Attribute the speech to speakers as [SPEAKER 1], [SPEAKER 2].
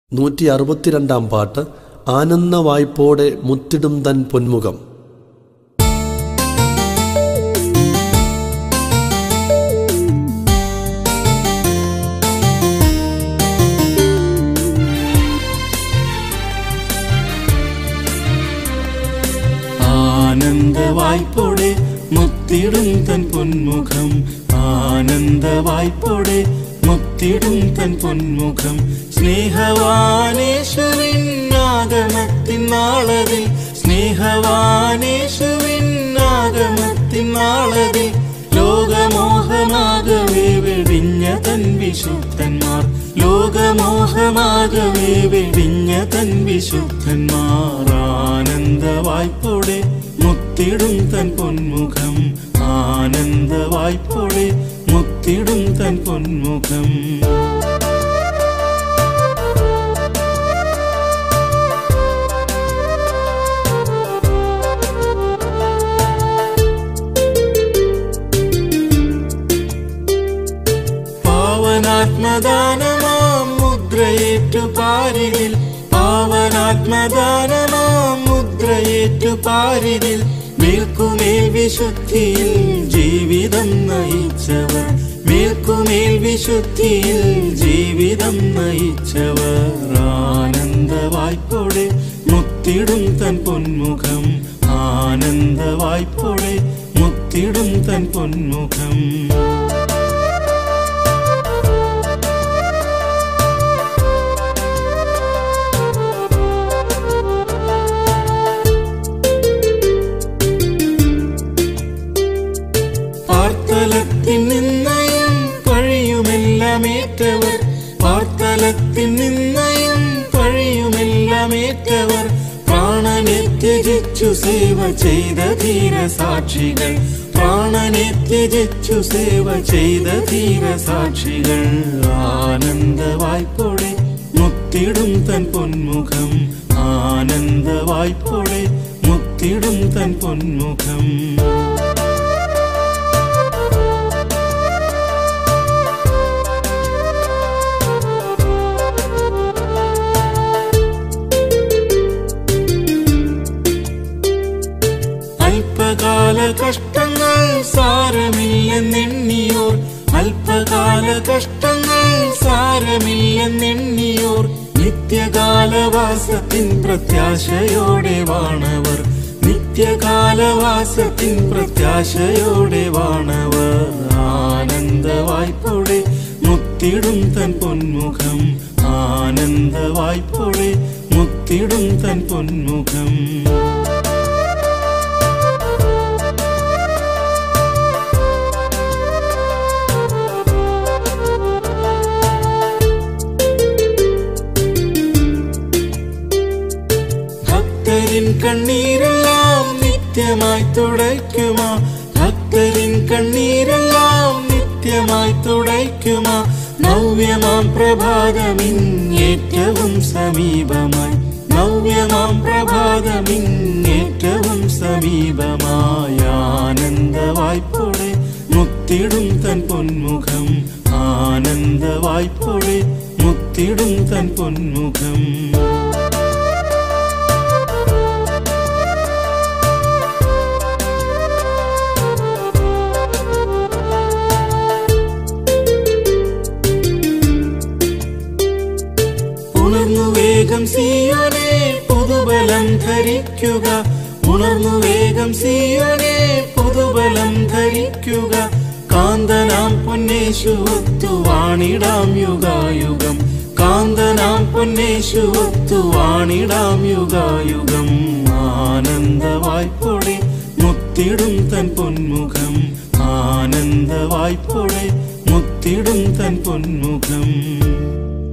[SPEAKER 1] നൂറ്റി അറുപത്തിരണ്ടാം പാട്ട് ആനന്ദ വായ്പോടെ മുത്തിടും തൻ പൊന്മുഖം
[SPEAKER 2] ആനന്ദവായ്പോടെ മുത്തിടും തൻ പൊന്മുഖം ആനന്ദവായ്പോടെ മുത്തിടും തൻ പൊന്മുഖം സ്നേഹവാനേശുവിൻ ആഗമത്തിൻ നാളതിൽ സ്നേഹവാനേശുവിൻ ആഗമത്തിൻ നാളതിൽ ലോകമോഹമാകവേ വെടിഞ്ഞ തൻ വിശുദ്ധന്മാർ ലോകമോഹമാകവേ വെടിഞ്ഞ തൻ വിശുദ്ധന്മാർ ആനന്ദവായ്പോടെ മുത്തിടും തൻ പൊന്മുഖം ആനന്ദവായ്പോടെ മുത്തിടും തൻ പൊന്മുഖം പാവനാത്മദാനമാം മുദ്രയേറ്റു പാരിതിൽ പാവനാത്മദാനമാം മുദ്രയേറ്റു പാരിതിൽ മേൽക്കുമേൽ വിശുദ്ധിയിൽ ജീവിതം നയിച്ചവർ മേൽക്കുമേൽ വിശുദ്ധിയിൽ ജീവിതം നയിച്ചവർ ആനന്ദവായ്പോടെ മുത്തിടും തൻ പൊന്മുഖം ആനന്ദവായ്പോടെ മുത്തിടും തൻ പൊന്മുഖം പാർത്തലത്തിൽ നിന്നയും പഴിയുമെല്ലാം ഏറ്റവർ പാർത്തലത്തിൽ നിന്നയും പഴിയുമെല്ലാം ഏറ്റവർ പ്രാണനെ ത്യജിച്ചു സേവ ചെയ്ത ധീര സാക്ഷികൾ പ്രാണനെ ത്യജിച്ചു സേവ ചെയ്ത ധീര സാക്ഷികൾ ആനന്ദവായ്പോടെ മുത്തിടും തൻ പൊന്മുഖം ആനന്ദവായ്പോടെ മുത്തിടും തൻ പൊന്മുഖം അല്പകാല കഷ്ടങ്ങൾ സാരമില്ലെന്നെണ്ണിയോർ അല്പകാല കഷ്ടങ്ങൾ സാരമില്ലെന്നെണ്ണിയോർ നിത്യകാലവാസത്തിൻ പ്രത്യാശയോടെ വാണവർ നിത്യകാലവാസത്തിൻ പ്രത്യാശയോടെ വാണവർ ആനന്ദവായ്പോടെ മുത്തിടും തൻ പൊന്മുഖം ആനന്ദവായ്പോടെ മുത്തിടും തൻ പൊന്മുഖം ഭക്തരിൻ കണ്ണീരെല്ലാം നിത്യമായി തുടയ്ക്കുമാ ഭക്തരിൻ കണ്ണീരെല്ലാം നിത്യമായി തുടയ്ക്കുമാ നവ്യമാം പ്രഭാതമിൻ ഏറ്റവും സമീപമായി നവ്യമാം പ്രഭാതമിൻ ഏറ്റവും സമീപമായ ആനന്ദവായ്പോടെ മുത്തിടും തൻ പൊന്മുഖം ആനന്ദവായ്പോടെ മുത്തിടും തൻ പൊന്മുഖം ഉണർന്നു വേഗം സിയോനെ പുതുബലം ധരിക്കുക ഉണർന്നു വേഗം സിയോനെ പുതുബലം ധരിക്കുക കാന്തനാം പൊന്നേശു ഒത്തുവാണിടാം യുഗായുഗം കാന്തനാം പൊന്നേശു ഒത്തുവാണിടാം യുഗായുഗം ആനന്ദവായ്പോടെ മുത്തിടും തൻ പൊന്മുഖം ആനന്ദവായ്പോടെ മുത്തിടും തൻ പൊന്മുഖം